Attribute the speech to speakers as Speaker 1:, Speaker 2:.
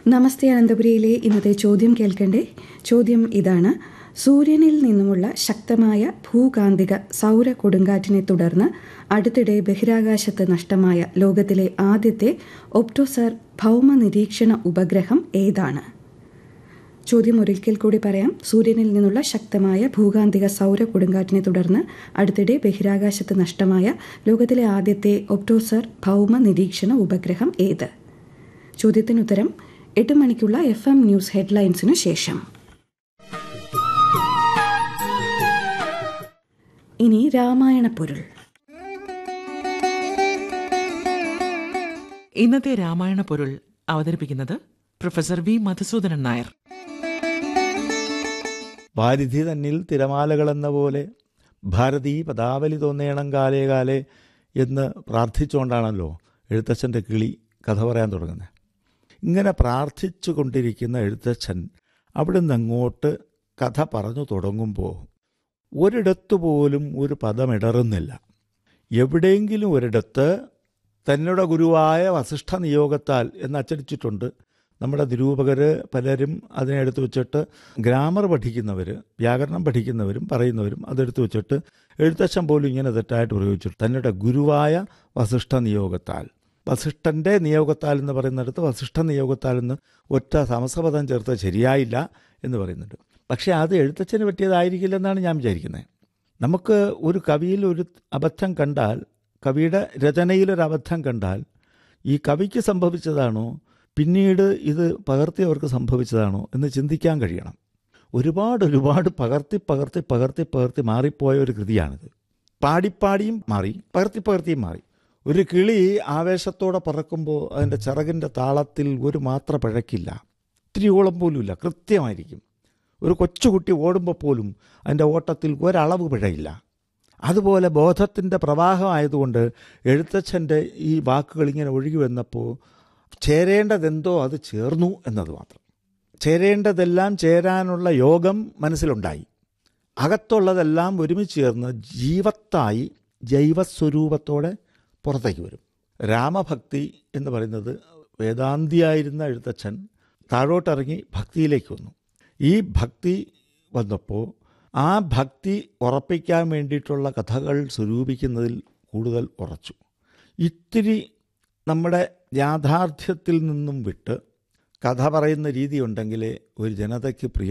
Speaker 1: നമസ്തേ അനന്തപുരിയിലെ ഇന്നത്തെ ചോദ്യം കേൾക്കണ്ടേ ചോദ്യം ഇതാണ് സൂര്യനിൽ നിന്നുമുള്ള ശക്തമായ ഭൂകാന്തിക സൗര കൊടുങ്കാറ്റിനെ തുടർന്ന് അടുത്തിടെ ബഹിരാകാശത്ത് നഷ്ടമായ ലോകത്തിലെ ആദ്യത്തെ ഒപ്റ്റോസർ ഭൗമ നിരീക്ഷണ ഉപഗ്രഹം ഏതാണ് ചോദ്യം ഒരിക്കൽ കൂടി പറയാം സൂര്യനിൽ നിന്നുള്ള ശക്തമായ ഭൂകാന്തിക സൗര കൊടുങ്കാറ്റിനെ തുടർന്ന് അടുത്തിടെ ബഹിരാകാശത്ത് നഷ്ടമായ ലോകത്തിലെ ആദ്യത്തെ ഒപ്റ്റോസർ ഭൗമ നിരീക്ഷണ ഉപഗ്രഹം ഏത് ചോദ്യത്തിനുത്തരം എട്ട് മണിക്കുള്ള എഫ് എം ന്യൂസ് ഹെഡ്ലൈൻസിനു ശേഷം ഇനി രാമായണ പൊരുൾ
Speaker 2: ഇന്നത്തെ രാമായണ പൊരുൾ അവതരിപ്പിക്കുന്നത് പ്രൊഫസർ വി മധുസൂദനൻ നായർ
Speaker 3: വാരിധി തന്നിൽ തിരമാലകളെന്ന പോലെ ഭാരതീ പദാവലി തോന്നേണം കാലേ കാലേ എന്ന് പ്രാർത്ഥിച്ചുകൊണ്ടാണല്ലോ എഴുത്തച്ഛൻ്റെ കിളി കഥ പറയാൻ തുടങ്ങുന്നത് ഇങ്ങനെ പ്രാർത്ഥിച്ചു കൊണ്ടിരിക്കുന്ന എഴുത്തച്ഛൻ അവിടുന്ന് അങ്ങോട്ട് കഥ പറഞ്ഞു തുടങ്ങുമ്പോൾ ഒരിടത്തു പോലും ഒരു പദം ഇടറുന്നില്ല എവിടെയെങ്കിലും ഒരിടത്ത് തന്നുടെ ഗുരുവായ വസിഷ്ഠ നിയോഗത്താൽ എന്ന് അച്ചടിച്ചിട്ടുണ്ട് നമ്മുടെ നിരൂപകർ പലരും അതിനെ എടുത്തു വെച്ചിട്ട് ഗ്രാമർ പഠിക്കുന്നവർ വ്യാകരണം പഠിക്കുന്നവരും പറയുന്നവരും അതെടുത്തു വെച്ചിട്ട് എഴുത്തച്ഛൻ പോലും ഇങ്ങനെ തെറ്റായിട്ട് പ്രയോഗിച്ചിട്ട് തന്നുടെ ഗുരുവായ വസിഷ്ഠ നിയോഗത്താൽ വസിഷ്ഠൻ്റെ നിയോഗത്താൽ എന്ന് പറയുന്നിടത്ത് വസിഷ്ഠ നിയോഗത്താൽ എന്ന് ഒറ്റ സമസപദം ചേർത്ത് ശരിയായില്ല എന്ന് പറയുന്നുണ്ട് പക്ഷേ അത് എഴുത്തച്ഛന് പറ്റിയതായിരിക്കില്ലെന്നാണ് ഞാൻ വിചാരിക്കുന്നത് നമുക്ക് ഒരു കവിയിൽ ഒരു അബദ്ധം കണ്ടാൽ കവിയുടെ രചനയിലൊരു അബദ്ധം കണ്ടാൽ ഈ കവിക്ക് സംഭവിച്ചതാണോ പിന്നീട് ഇത് പകർത്തിയവർക്ക് സംഭവിച്ചതാണോ എന്ന് ചിന്തിക്കാൻ കഴിയണം ഒരുപാട് ഒരുപാട് പകർത്തി പകർത്തി പകർത്തി പകർത്തി മാറിപ്പോയ ഒരു കൃതിയാണിത് പാടിപ്പാടിയും മാറി പകർത്തി പകർത്തിയും മാറി ഒരു കിളി ആവേശത്തോടെ പറക്കുമ്പോൾ അതിൻ്റെ ചിറകിൻ്റെ താളത്തിൽ ഒരു മാത്ര പിഴക്കില്ല ഇത്തിരിയോളം പോലുമില്ല കൃത്യമായിരിക്കും ഒരു കൊച്ചുകുട്ടി ഓടുമ്പോൾ പോലും അതിൻ്റെ ഓട്ടത്തിൽ ഒരളവ് പിഴയില്ല അതുപോലെ ബോധത്തിൻ്റെ പ്രവാഹമായതുകൊണ്ട് എഴുത്തച്ഛൻ്റെ ഈ വാക്കുകൾ ഇങ്ങനെ ഒഴുകി വന്നപ്പോൾ ചേരേണ്ടതെന്തോ അത് ചേർന്നു എന്നത് മാത്രം ചേരേണ്ടതെല്ലാം ചേരാനുള്ള യോഗം മനസ്സിലുണ്ടായി അകത്തുള്ളതെല്ലാം ഒരുമിച്ച് ചേർന്ന് ജീവത്തായി ജൈവസ്വരൂപത്തോടെ പുറത്തേക്ക് വരും രാമഭക്തി എന്ന് പറയുന്നത് വേദാന്തിയായിരുന്ന എഴുത്തച്ഛൻ താഴോട്ടിറങ്ങി ഭക്തിയിലേക്ക് വന്നു ഈ ഭക്തി വന്നപ്പോൾ ആ ഭക്തി ഉറപ്പിക്കാൻ വേണ്ടിയിട്ടുള്ള കഥകൾ സ്വരൂപിക്കുന്നതിൽ കൂടുതൽ ഉറച്ചു ഇത്തിരി നമ്മുടെ യാഥാർത്ഥ്യത്തിൽ നിന്നും വിട്ട് കഥ പറയുന്ന രീതി ഉണ്ടെങ്കിലേ ഒരു ജനതയ്ക്ക് പ്രിയ